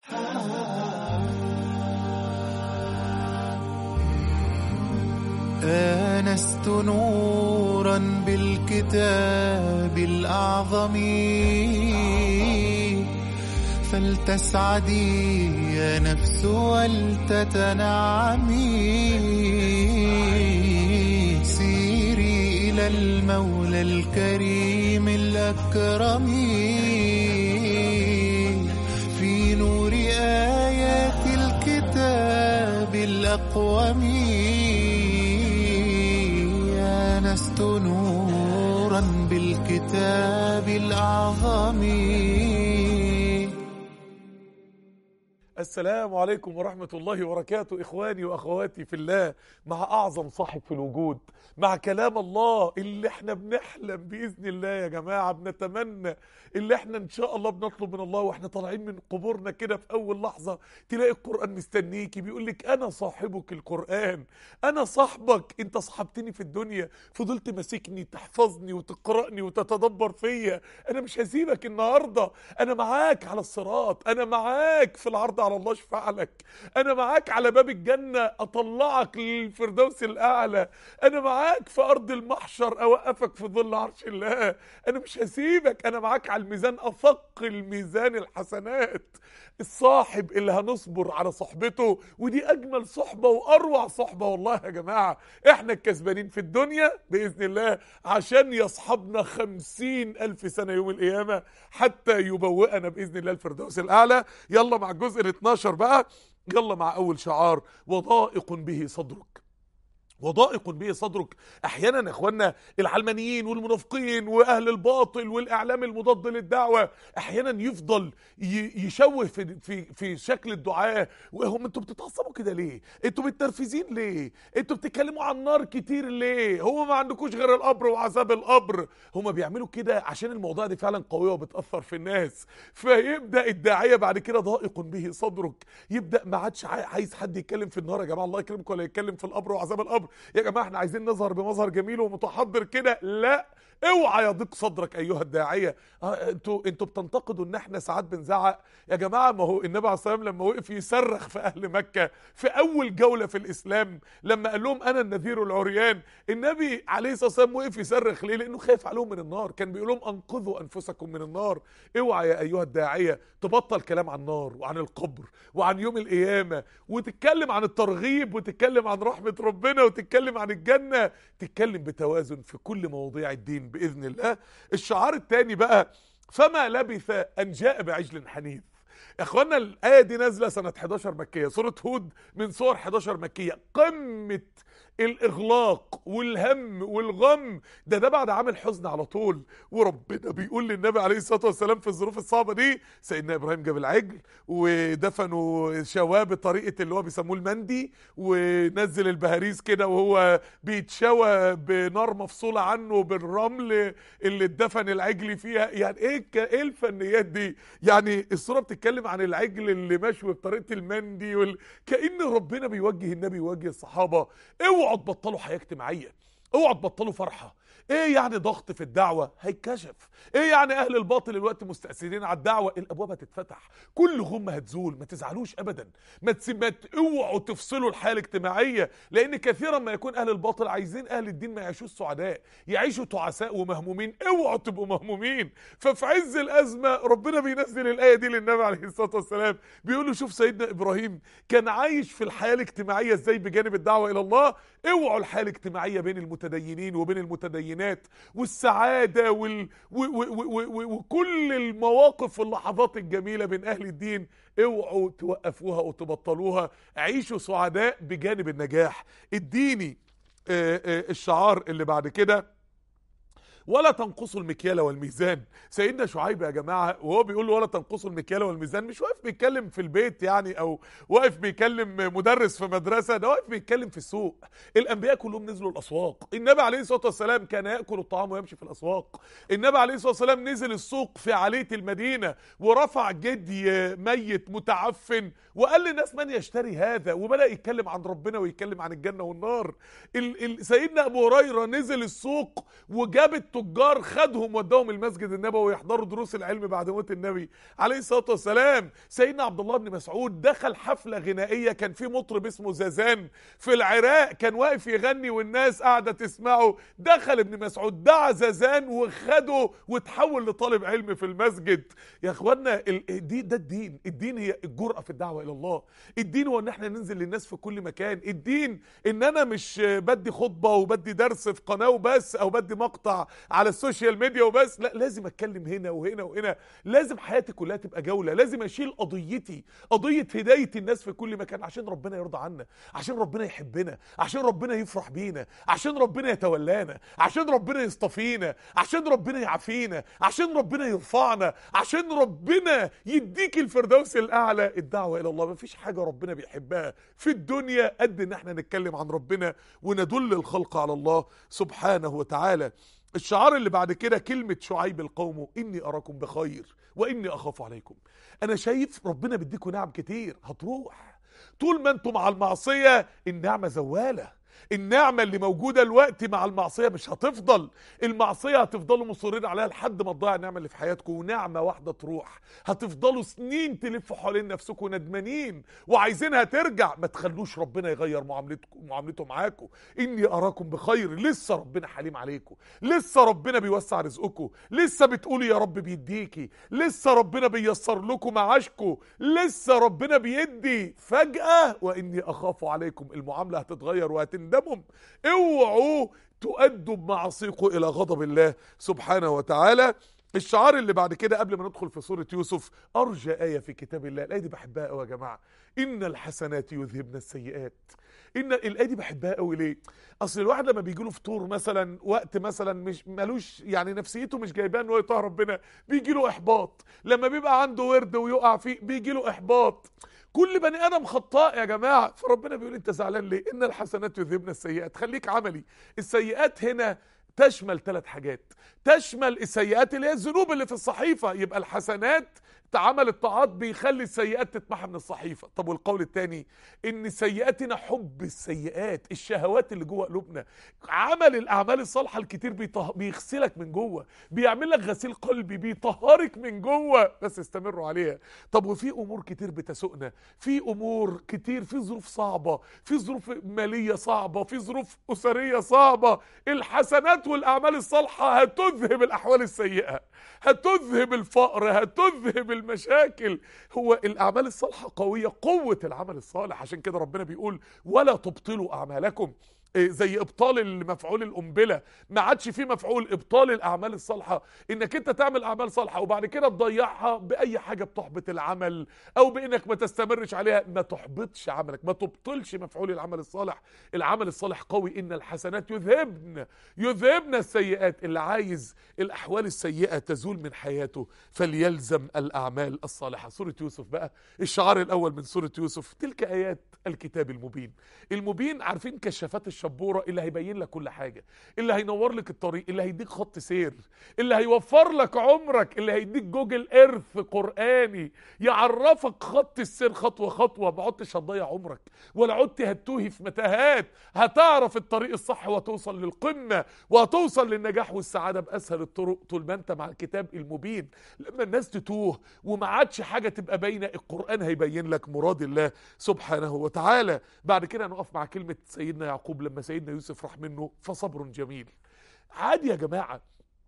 آنست نورا بالكتاب الأعظم فلتسعدي يا نفس ولتتنعمي سيري إلى المولى الكريم الأكرم في نور آيات الكتاب الأقوم آنست نورا بالكتاب الأعظم السلام عليكم ورحمة الله وبركاته إخواني وأخواتي في الله مع أعظم صاحب في الوجود مع كلام الله اللي احنا بنحلم بإذن الله يا جماعة بنتمنى اللي احنا إن شاء الله بنطلب من الله واحنا طالعين من قبورنا كده في أول لحظة تلاقي القرآن مستنيكي بيقول لك أنا صاحبك القرآن أنا صاحبك أنت صاحبتني في الدنيا فضلت ماسكني تحفظني وتقرأني وتتدبر فيا أنا مش هسيبك النهاردة أنا معاك على الصراط أنا معاك في العرض على الله اشفع لك انا معاك على باب الجنه اطلعك للفردوس الاعلى انا معاك في ارض المحشر اوقفك في ظل عرش الله انا مش هسيبك انا معاك على الميزان افق الميزان الحسنات الصاحب اللي هنصبر على صحبته ودي اجمل صحبه واروع صحبه والله يا جماعه احنا الكسبانين في الدنيا باذن الله عشان يصحبنا خمسين الف سنه يوم القيامه حتى يبوئنا باذن الله الفردوس الاعلى يلا مع الجزء ال 12 بقى يلا مع اول شعار وضائق به صدرك وضائق به صدرك احيانا يا اخوانا العلمانيين والمنافقين واهل الباطل والاعلام المضاد للدعوه احيانا يفضل ي- يشوه في في في شكل الدعاه وهم انتوا بتتعصبوا كده ليه انتوا متنرفزين ليه انتوا بتتكلموا عن النار كتير ليه هو ما عندكوش غير القبر وعذاب القبر هم بيعملوا كده عشان الموضوع دي فعلا قويه وبتاثر في الناس فيبدا الداعيه بعد كده ضائق به صدرك يبدا ما عادش عاي- عايز حد يتكلم في النار يا جماعه الله يكرمكم ولا يتكلم في القبر وعذاب القبر يا جماعه احنا عايزين نظهر بمظهر جميل ومتحضر كده لا اوعى يضيق صدرك ايها الداعيه آه، انتوا انتوا بتنتقدوا ان احنا ساعات بنزعق يا جماعه ما هو النبي عليه الصلاه والسلام لما وقف يصرخ في اهل مكه في اول جوله في الاسلام لما قال لهم انا النذير العريان النبي عليه الصلاه والسلام وقف يصرخ ليه لانه خايف عليهم من النار كان بيقول لهم انقذوا انفسكم من النار اوعى يا ايها الداعيه تبطل كلام عن النار وعن القبر وعن يوم القيامه وتتكلم عن الترغيب وتتكلم عن رحمه ربنا وتتكلم عن الجنه تتكلم بتوازن في كل مواضيع الدين باذن الله الشعار الثاني بقى فما لبث ان جاء بعجل حنيذ يا اخوانا الايه دي نازله سنه 11 مكيه سوره هود من سور 11 مكيه قمه الاغلاق والهم والغم ده ده بعد عامل حزن على طول وربنا بيقول للنبي عليه الصلاه والسلام في الظروف الصعبه دي سيدنا ابراهيم جاب العجل ودفنوا شواه بطريقه اللي هو بيسموه المندي ونزل البهاريز كده وهو بيتشوى بنار مفصوله عنه بالرمل اللي اتدفن العجل فيها يعني ايه ك- ايه الفنيات دي يعني الصوره بتتكلم عن العجل اللي مشوي بطريقه المندي وال... كان ربنا بيوجه النبي يوجه الصحابه اوعوا تبطلوا حياه اجتماعيه اوعوا تبطلوا فرحه ايه يعني ضغط في الدعوه هيتكشف ايه يعني اهل الباطل الوقت مستأثرين على الدعوه الابواب هتتفتح كل غمه هتزول ما تزعلوش ابدا ما تسمت اوعوا تفصلوا الحياه الاجتماعيه لان كثيرا ما يكون اهل الباطل عايزين اهل الدين ما يعيشوش سعداء يعيشوا تعساء ومهمومين اوعوا تبقوا مهمومين ففي عز الازمه ربنا بينزل الايه دي للنبي عليه الصلاه والسلام بيقول له شوف سيدنا ابراهيم كان عايش في الحياه الاجتماعيه ازاي بجانب الدعوه الى الله اوعوا الحياه الاجتماعيه بين المتدينين وبين المتدينات والسعاده وال... و... و... و... و... وكل المواقف واللحظات الجميله بين اهل الدين اوعوا توقفوها وتبطلوها عيشوا سعداء بجانب النجاح اديني آه، آه، الشعار اللي بعد كده ولا تنقصوا المكيال والميزان سيدنا شعيب يا جماعه وهو بيقول ولا تنقصوا المكيال والميزان مش واقف بيتكلم في البيت يعني او واقف بيكلم مدرس في مدرسه ده واقف بيتكلم في السوق الانبياء كلهم نزلوا الاسواق النبي عليه الصلاه والسلام كان ياكل الطعام ويمشي في الاسواق النبي عليه الصلاه والسلام نزل السوق في عليه المدينه ورفع جدي ميت متعفن وقال للناس من يشتري هذا وبدا يتكلم عن ربنا ويتكلم عن الجنه والنار ال ال سيدنا ابو هريره نزل السوق وجاب التجار التجار خدهم وداهم المسجد النبوي يحضروا دروس العلم بعد موت النبي عليه الصلاه والسلام سيدنا عبد الله بن مسعود دخل حفله غنائيه كان في مطرب اسمه زازان في العراق كان واقف يغني والناس قاعده تسمعه دخل ابن مسعود دعا زازان وخده وتحول لطالب علم في المسجد يا اخوانا ال- دي ده الدين الدين هي الجرأة في الدعوة إلى الله الدين هو ان احنا ننزل للناس في كل مكان الدين ان انا مش بدي خطبة وبدي درس في قناة وبس او بدي مقطع على السوشيال ميديا وبس لا لازم اتكلم هنا وهنا وهنا لازم حياتي كلها تبقى جولة لازم اشيل قضيتي قضية هداية الناس في كل مكان عشان ربنا يرضى عنا عشان ربنا يحبنا عشان ربنا يفرح بينا عشان ربنا يتولانا عشان ربنا يصطفينا عشان ربنا يعافينا عشان ربنا يرفعنا عشان ربنا يديك الفردوس الاعلى الدعوه الى الله مفيش حاجه ربنا بيحبها في الدنيا قد ان احنا نتكلم عن ربنا وندل الخلق على الله سبحانه وتعالى الشعار اللي بعد كده كلمة شعيب القوم إني أراكم بخير وإني أخاف عليكم أنا شايف ربنا بيديكم نعم كتير هتروح طول ما انتم مع المعصية النعمة زوالة النعمة اللي موجودة الوقت مع المعصية مش هتفضل المعصية هتفضلوا مصرين عليها لحد ما تضيع النعمة اللي في حياتكم ونعمة واحدة تروح هتفضلوا سنين تلفوا حوالين نفسكم ندمانين وعايزينها ترجع ما تخلوش ربنا يغير معاملتكم معاملته معاكم إني أراكم بخير لسه ربنا حليم عليكم لسه ربنا بيوسع رزقكم لسه بتقولوا يا رب بيديكي لسه ربنا بيسر لكم معاشكم لسه ربنا بيدي فجأة وإني أخاف عليكم المعاملة هتتغير وهتندموا اوعوا تؤدوا بمعاصيكم إلى غضب الله سبحانه وتعالى الشعار اللي بعد كده قبل ما ندخل في سورة يوسف أرجى آية في كتاب الله الآية دي بحبها قوي يا جماعة إن الحسنات يذهبن السيئات ان الايه دي بحبها قوي ليه اصل الواحد لما بيجي له فطور مثلا وقت مثلا مش ملوش يعني نفسيته مش جايباه ان هو يطاع ربنا بيجي له احباط لما بيبقى عنده ورد ويقع فيه بيجي له احباط كل بني ادم خطاء يا جماعه فربنا بيقول انت زعلان ليه ان الحسنات يذهبن السيئات خليك عملي السيئات هنا تشمل ثلاث حاجات تشمل السيئات اللي هي الذنوب اللي في الصحيفه يبقى الحسنات عمل الطاعات بيخلي السيئات تتمحى من الصحيفه طب والقول الثاني ان سيئاتنا حب السيئات الشهوات اللي جوه قلوبنا عمل الاعمال الصالحه الكتير بيطه... بيغسلك من جوه بيعمل لك غسيل قلبي بيطهرك من جوه بس استمروا عليها طب وفي امور كتير بتسوقنا في امور كتير في ظروف صعبه في ظروف ماليه صعبه في ظروف اسريه صعبه الحسنات والاعمال الصالحه هتذهب الاحوال السيئه هتذهب الفقر هتذهب المشاكل هو الاعمال الصالحه قويه قوه العمل الصالح عشان كده ربنا بيقول ولا تبطلوا اعمالكم إيه زي ابطال المفعول القنبله ما عادش فيه مفعول ابطال الاعمال الصالحه انك انت تعمل اعمال صالحه وبعد كده تضيعها باي حاجه بتحبط العمل او بانك ما تستمرش عليها ما تحبطش عملك ما تبطلش مفعول العمل الصالح العمل الصالح قوي ان الحسنات يذهبن يذهبن السيئات اللي عايز الاحوال السيئه تزول من حياته فليلزم الاعمال الصالحه سوره يوسف بقى الشعار الاول من سوره يوسف تلك ايات الكتاب المبين المبين عارفين كشافات الشبوره اللي هيبين لك كل حاجه اللي هينور لك الطريق اللي هيديك خط سير اللي هيوفر لك عمرك اللي هيديك جوجل ايرث قراني يعرفك خط السير خطوه خطوه ما عدتش هتضيع عمرك ولا عدت هتوهي في متاهات هتعرف الطريق الصح وتوصل للقمه وهتوصل للنجاح والسعاده باسهل الطرق طول ما انت مع الكتاب المبين لما الناس تتوه وما عادش حاجه تبقى باينه القران هيبين لك مراد الله سبحانه وتعالى بعد كده نقف مع كلمه سيدنا يعقوب لما سيدنا يوسف راح منه فصبر جميل عادي يا جماعه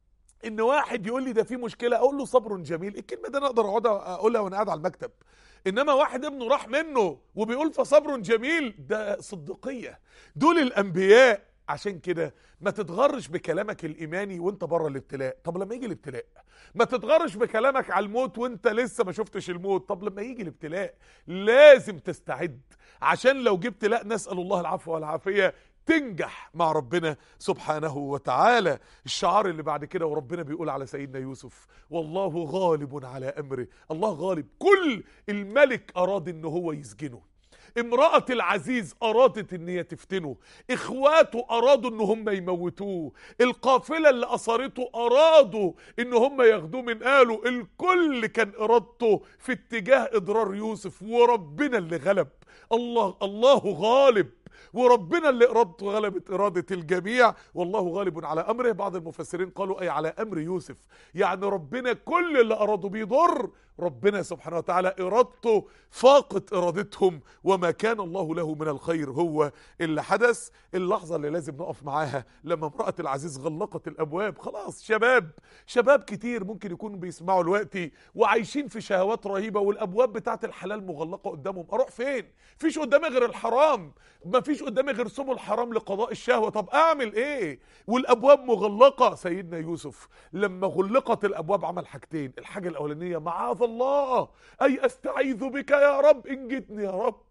ان واحد يقول لي ده في مشكله اقول له صبر جميل الكلمه دي انا اقدر اقعد اقولها وانا قاعد على المكتب انما واحد ابنه راح منه وبيقول فصبر جميل ده صديقيه دول الانبياء عشان كده ما تتغرش بكلامك الايماني وانت بره الابتلاء طب لما يجي الابتلاء ما تتغرش بكلامك على الموت وانت لسه ما شفتش الموت طب لما يجي الابتلاء لازم تستعد عشان لو جبت لا نسال الله العفو والعافيه تنجح مع ربنا سبحانه وتعالى الشعار اللي بعد كده وربنا بيقول على سيدنا يوسف والله غالب على امره الله غالب كل الملك اراد ان هو يسجنه امرأة العزيز أرادت ان هي تفتنه اخواته ارادوا ان هم يموتوه القافلة اللي اثرته ارادوا ان هم ياخدوه من قاله الكل كان ارادته في اتجاه اضرار يوسف وربنا اللي غلب الله الله غالب وربنا اللي ارادته غلبت اراده الجميع والله غالب على امره بعض المفسرين قالوا اي على امر يوسف يعني ربنا كل اللي اراده بيضر ربنا سبحانه وتعالى ارادته فاقت ارادتهم وما كان الله له من الخير هو اللي حدث اللحظه اللي لازم نقف معاها لما امراه العزيز غلقت الابواب خلاص شباب شباب كتير ممكن يكونوا بيسمعوا دلوقتي وعايشين في شهوات رهيبه والابواب بتاعت الحلال مغلقه قدامهم اروح فين فيش قدامي غير الحرام ما فيش قدامي غير سبل الحرام لقضاء الشهوه طب اعمل ايه والابواب مغلقه سيدنا يوسف لما غلقت الابواب عمل حاجتين الحاجه الاولانيه معاذ الله اي استعيذ بك يا رب انجدني يا رب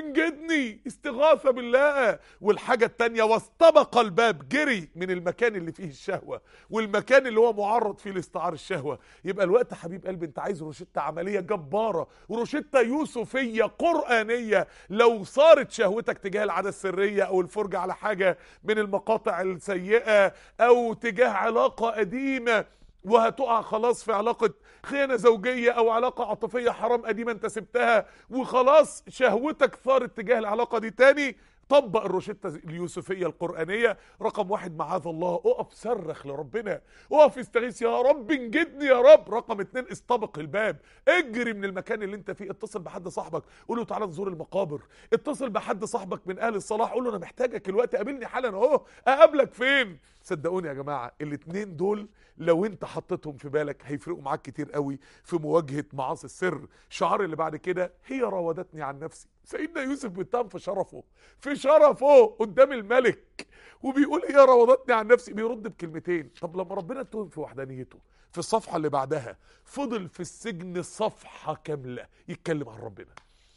انجدني استغاثة بالله والحاجة التانية واستبق الباب جري من المكان اللي فيه الشهوة والمكان اللي هو معرض فيه لاستعار الشهوة يبقى الوقت حبيب قلبي انت عايز روشتة عملية جبارة روشتة يوسفية قرآنية لو صارت شهوتك تجاه العادة السرية او الفرجة على حاجة من المقاطع السيئة او تجاه علاقة قديمة وهتقع خلاص في علاقة خيانة زوجية أو علاقة عاطفية حرام قديمة أنت سبتها وخلاص شهوتك ثارت تجاه العلاقة دي تاني طبق الروشتة اليوسفية القرآنية رقم واحد معاذ الله اقف صرخ لربنا اقف استغيث يا رب انجدني يا رب رقم اتنين استبق الباب اجري من المكان اللي انت فيه اتصل بحد صاحبك قول له تعالى نزور المقابر اتصل بحد صاحبك من اهل الصلاح قول له انا محتاجك الوقت قابلني حالا اهو اقابلك فين صدقوني يا جماعة الاتنين دول لو انت حطيتهم في بالك هيفرقوا معاك كتير قوي في مواجهة معاصي السر الشعار اللي بعد كده هي راودتني عن نفسي سيدنا يوسف بيتهم في شرفه في شرفه قدام الملك وبيقول هي راودتني عن نفسي بيرد بكلمتين طب لما ربنا اتهم في وحدانيته في الصفحة اللي بعدها فضل في السجن صفحة كاملة يتكلم عن ربنا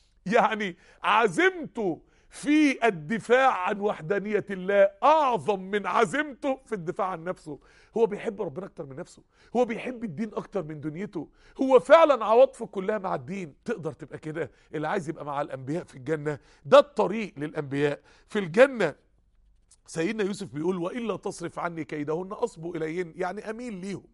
يعني عزمته في الدفاع عن وحدانية الله أعظم من عزيمته في الدفاع عن نفسه هو بيحب ربنا أكتر من نفسه هو بيحب الدين أكتر من دنيته هو فعلا عواطفه كلها مع الدين تقدر تبقى كده اللي عايز يبقى مع الأنبياء في الجنة ده الطريق للأنبياء في الجنة سيدنا يوسف بيقول وإلا تصرف عني كيدهن أصبو إليهن يعني أميل ليهم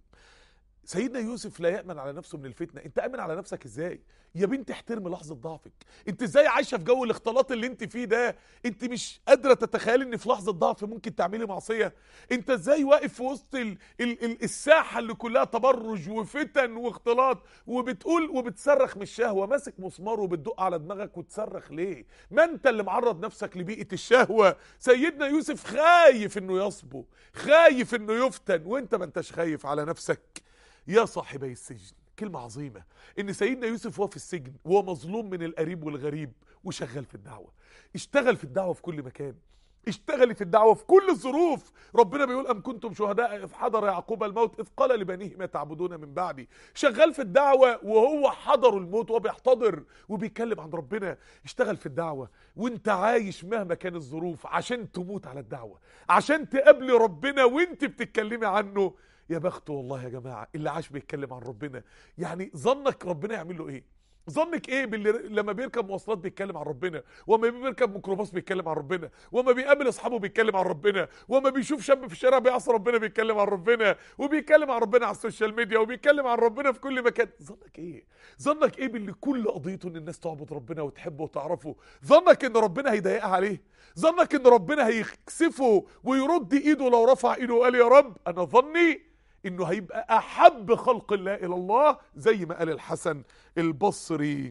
سيدنا يوسف لا يأمن على نفسه من الفتنة انت أمن على نفسك ازاي يا بنت احترم لحظة ضعفك انت ازاي عايشة في جو الاختلاط اللي انت فيه ده انت مش قادرة تتخيلي ان في لحظة ضعف ممكن تعملي معصية انت ازاي واقف في وسط ال ال ال الساحة اللي كلها تبرج وفتن واختلاط وبتقول وبتصرخ من الشهوة ماسك مسمار وبتدق على دماغك وتصرخ ليه ما انت اللي معرض نفسك لبيئة الشهوة سيدنا يوسف خايف انه يصبو خايف انه يفتن وانت ما انتش خايف على نفسك يا صاحبي السجن كلمة عظيمة ان سيدنا يوسف وهو في السجن وهو مظلوم من القريب والغريب وشغال في الدعوة اشتغل في الدعوة في كل مكان اشتغلي في الدعوة في كل الظروف ربنا بيقول أم كنتم شهداء إذ حضر يعقوب الموت إذ قال لبنيه ما تعبدون من بعدي شغال في الدعوة وهو حضر الموت وهو بيحتضر وبيتكلم عن ربنا اشتغل في الدعوة وانت عايش مهما كان الظروف عشان تموت على الدعوة عشان تقابلي ربنا وانت بتتكلمي عنه يا بخت والله يا جماعة اللي عاش بيتكلم عن ربنا يعني ظنك ربنا يعمل له ايه ظنك ايه باللي لما بيركب مواصلات بيتكلم عن ربنا وما بيركب ميكروباص بيتكلم عن ربنا وما بيقابل اصحابه بيتكلم عن ربنا وما بيشوف شاب في الشارع بيعصي ربنا بيتكلم عن ربنا وبيتكلم عن ربنا على السوشيال ميديا وبيتكلم عن ربنا في كل مكان ظنك ايه ظنك ايه باللي كل قضيته ان الناس تعبد ربنا وتحبه وتعرفه ظنك ان ربنا هيضايقها عليه ظنك ان ربنا هيكسفه ويرد ايده لو رفع ايده وقال يا رب انا ظني انه هيبقى احب خلق الله الى الله زي ما قال الحسن البصري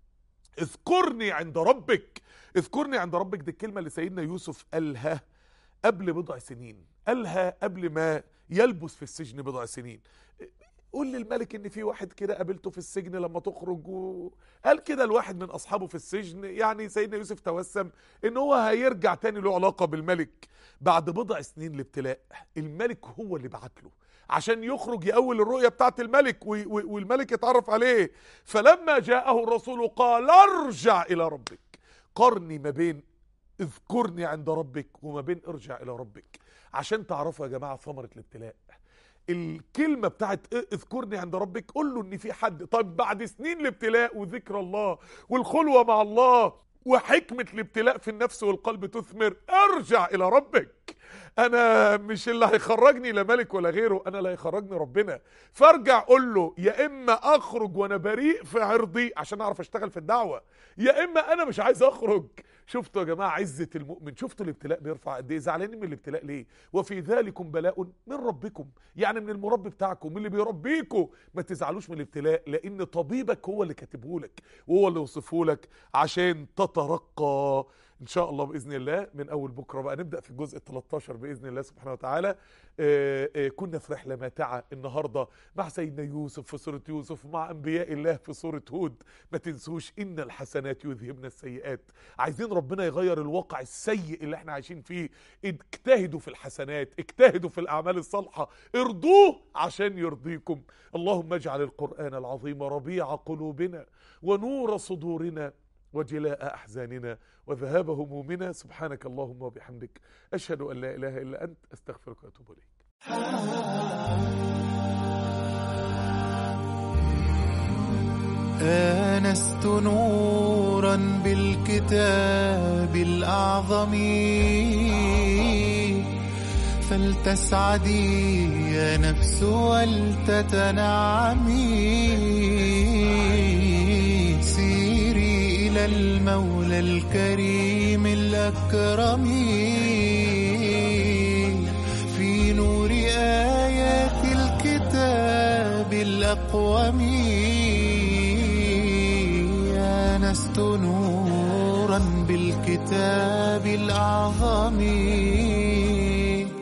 اذكرني عند ربك اذكرني عند ربك دي الكلمه اللي سيدنا يوسف قالها قبل بضع سنين قالها قبل ما يلبس في السجن بضع سنين قول للملك ان في واحد كده قابلته في السجن لما تخرج و... قال كده الواحد من اصحابه في السجن يعني سيدنا يوسف توسم ان هو هيرجع تاني له علاقه بالملك بعد بضع سنين الابتلاء الملك هو اللي بعت له عشان يخرج يأول الرؤية بتاعت الملك والملك يتعرف عليه فلما جاءه الرسول قال ارجع إلى ربك قرني ما بين اذكرني عند ربك وما بين ارجع إلى ربك عشان تعرفوا يا جماعة ثمرة الابتلاء الكلمة بتاعت اذكرني عند ربك قول له ان في حد طيب بعد سنين الابتلاء وذكر الله والخلوة مع الله وحكمة الابتلاء في النفس والقلب تثمر ارجع الى ربك انا مش اللي هيخرجني لا ملك ولا غيره انا اللي هيخرجني ربنا فارجع اقول له يا اما اخرج وانا بريء في عرضي عشان اعرف اشتغل في الدعوه يا اما انا مش عايز اخرج شفتوا يا جماعه عزه المؤمن شفتوا الابتلاء بيرفع قد ايه زعلانين من الابتلاء ليه وفي ذلكم بلاء من ربكم يعني من المربي بتاعكم من اللي بيربيكم ما تزعلوش من الابتلاء لان طبيبك هو اللي كاتبه لك وهو اللي وصفه لك عشان تترقى ان شاء الله باذن الله من اول بكره بقى نبدا في الجزء ال 13 باذن الله سبحانه وتعالى آه، آه، كنا في رحله ماتعه النهارده مع سيدنا يوسف في سوره يوسف مع انبياء الله في سوره هود ما تنسوش ان الحسنات يذهبن السيئات عايزين ربنا يغير الواقع السيء اللي احنا عايشين فيه اجتهدوا في الحسنات اجتهدوا في الاعمال الصالحه ارضوه عشان يرضيكم اللهم اجعل القران العظيم ربيع قلوبنا ونور صدورنا وجلاء احزاننا وذهاب همومنا سبحانك اللهم وبحمدك اشهد ان لا اله الا انت استغفرك واتوب اليك آنست نورا بالكتاب الأعظم فلتسعدي يا نفس ولتتنعمي سيري إلى المولى الكريم الأكرم في نور آيات الكتاب الأقوم آنست نورا بالكتاب الأعظم